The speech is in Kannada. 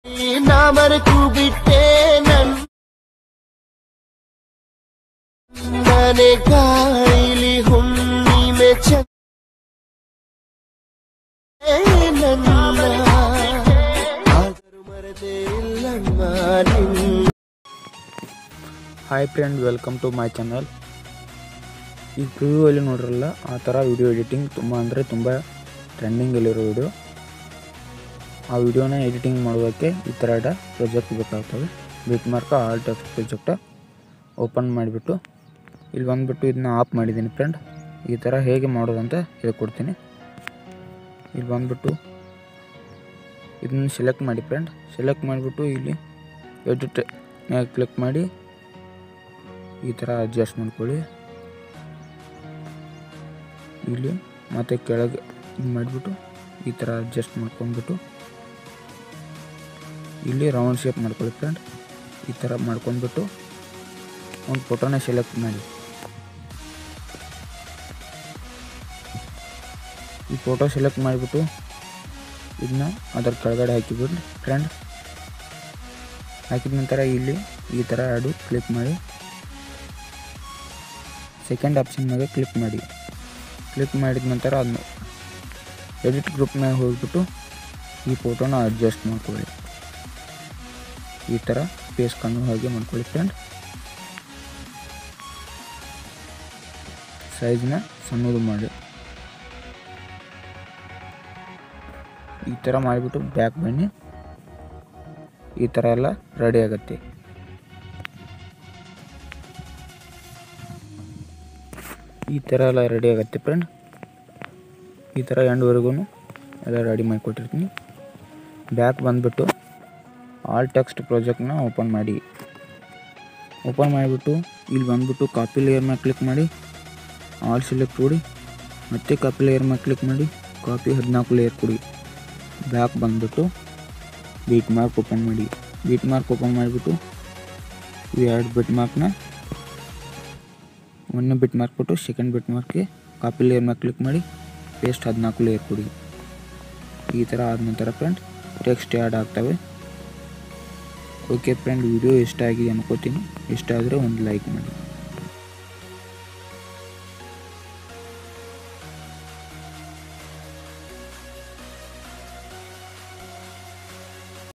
ನಾ ಮರೆತು ಬಿಟ್ಟೆ ನನ್ ಮನೆ ಕಾಯಿಲಿ ಹುಣ್ಣಿಮೆ ಚ ನನ್ನ ಆದರೂ ಮರೆತೇ ಇಲ್ಲಮ್ಮ ನಿನ್ನ hi friend welcome to my channel ಈಗ ಪ್ರಿವ್ಯೂ ಅಲ್ಲಿ ನೋಡಿರಲ್ಲ ಆ ಥರ ವಿಡಿಯೋ ಎಡಿಟಿಂಗ್ ತುಂಬ ಅಂದರೆ ತುಂಬ ಟ್ರೆಂಡಿಂಗಲ್ಲಿರೋ ವಿಡಿಯೋ ಆ ವಿಡಿಯೋನ ಎಡಿಟಿಂಗ್ ಮಾಡೋದಕ್ಕೆ ಈ ಥರ ಪ್ರಾಜೆಕ್ಟ್ ಬೇಕಾಗ್ತವೆ beat mark all text project open ಮಾಡಿಬಿಟ್ಟು ಇಲ್ಲಿ ಬಂದುಬಿಟ್ಟು ಇದನ್ನ ಆಫ್ ಮಾಡಿದ್ದೀನಿ ಫ್ರೆಂಡ್ ಈ ಥರ ಹೇಗೆ ಮಾಡೋದಂತ ಹೇಳ್ಕೊಡ್ತೀನಿ ಇಲ್ಲಿ ಬಂದುಬಿಟ್ಟು ಇದನ್ನ ಸೆಲೆಕ್ಟ್ ಮಾಡಿ ಫ್ರೆಂಡ್ ಸೆಲೆಕ್ಟ್ ಮಾಡಿಬಿಟ್ಟು ಇಲ್ಲಿ ಎಡಿಟ್ ಕ್ಲಿಕ್ ಮಾಡಿ ಈ ಥರ ಅಡ್ಜಸ್ಟ್ ಮಾಡ್ಕೊಳ್ಳಿ ಇಲ್ಲಿ ಮತ್ತೆ ಕೆಳಗೆ ಇದು ಮಾಡಿಬಿಟ್ಟು ಈ ಥರ ಅಡ್ಜಸ್ಟ್ ಮಾಡ್ಕೊಂಡ್ಬಿಟ್ಟು ಇಲ್ಲಿ ರೌಂಡ್ ಶೇಪ್ ಮಾಡ್ಕೊಳ್ಳಿ ಫ್ರೆಂಡ್ ಈ ಥರ ಮಾಡ್ಕೊಂಡ್ಬಿಟ್ಟು ಒಂದು ಫೋಟೋನ ಸೆಲೆಕ್ಟ್ ಮಾಡಿ ಈ ಫೋಟೋ ಸೆಲೆಕ್ಟ್ ಮಾಡಿಬಿಟ್ಟು ಇದನ್ನ ಅದರ ಕೆಳಗಡೆ ಹಾಕಿಬಿಡ್ರಿ ಫ್ರೆಂಡ್ ಹಾಕಿದ ನಂತರ ಇಲ್ಲಿ ಈ ಥರ ಆಡು ಕ್ಲಿಕ್ ಮಾಡಿ ಸೆಕೆಂಡ್ ಆಪ್ಷನ್ ಮೇಲೆ ಕ್ಲಿಕ್ ಮಾಡಿ ಕ್ಲಿಕ್ ಮಾಡಿದ ನಂತರ ಅದನ್ನ ಎಡಿಟ್ ಗ್ರೂಪ್ ಮೇಲೆ ಹೋಗ್ಬಿಟ್ಟು ಈ ಫೋಟೋನ ಅಡ್ಜಸ್ಟ್ ಮಾಡ್ಕೊಳ್ಳಿ ಈ ಥರ ಫೇಸ್ ಕಾಣೋ ಹಾಗೆ ಮಾಡ್ಕೊಳ್ಳಿ ಫ್ರೆಂಡ್ ಸೈಜ್ನ ಸಣ್ಣದು ಮಾಡಿ ಈ ಥರ ಮಾಡಿಬಿಟ್ಟು ಬ್ಯಾಕ್ ಬನ್ನಿ ಈ ಥರ ಎಲ್ಲ ರೆಡಿ ಆಗುತ್ತೆ ಈ ಥರ ಎಲ್ಲ ರೆಡಿ ಆಗುತ್ತೆ ಫ್ರೆಂಡ್ ಈ ಥರ ಎಂಡ್ವರೆಗೂ ಎಲ್ಲ ರೆಡಿ ಮಾಡಿಕೊಟ್ಟಿರ್ತೀನಿ ಬ್ಯಾಕ್ ಬಂದುಬಿಟ್ಟು ಆಲ್ ಟೆಕ್ಸ್ಟ್ ಪ್ರಾಜೆಕ್ಟ್ನ ಓಪನ್ ಮಾಡಿ ಓಪನ್ ಮಾಡಿಬಿಟ್ಟು ಇಲ್ಲಿ ಬಂದುಬಿಟ್ಟು ಕಾಪಿ ಲೇಯರ್ ಮೇಲೆ ಕ್ಲಿಕ್ ಮಾಡಿ ಆಲ್ ಸೆಲೆಕ್ಟ್ ಕೊಡಿ ಮತ್ತೆ ಕಾಪಿ ಲೇಯರ್ ಮೇಲೆ ಕ್ಲಿಕ್ ಮಾಡಿ ಕಾಪಿ ಹದಿನಾಲ್ಕು ಲೇಯರ್ ಕೊಡಿ ಬ್ಯಾಕ್ ಬಂದುಬಿಟ್ಟು ಬೀಟ್ ಮಾರ್ಕ್ ಓಪನ್ ಮಾಡಿ ಬೀಟ್ ಮಾರ್ಕ್ ಓಪನ್ ಮಾಡಿಬಿಟ್ಟು ಈ ಎರಡು ಬಿಟ್ ಮಾರ್ಕ್ನ ಒಂದನೇ ಬಿಟ್ ಮಾರ್ಕ್ ಕೊಟ್ಟು ಸೆಕೆಂಡ್ ಬಿಟ್ ಮಾರ್ಕ್ಗೆ ಕಾಪಿ ಲೇಯರ್ ಮೇಲೆ ಕ್ಲಿಕ್ ಮಾಡಿ ಪೇಸ್ಟ್ ಹದಿನಾಲ್ಕು ಲೇಯರ್ ಕೊಡಿ ಈ ಥರ ಆದ ನಂತರ ಫ್ರೆಂಡ್ ಟೆಕ್ಸ್ಟ್ ಆ್ಯಡ್ ಆಗ್ತವೆ ಓಕೆ ಫ್ರೆಂಡ್ ವಿಡಿಯೋ ಇಷ್ಟ ಆಗಿದೆ ಅನ್ಕೋತೀನಿ ಇಷ್ಟ ಆದರೆ ಒಂದು ಲೈಕ್ ಮಾಡಿ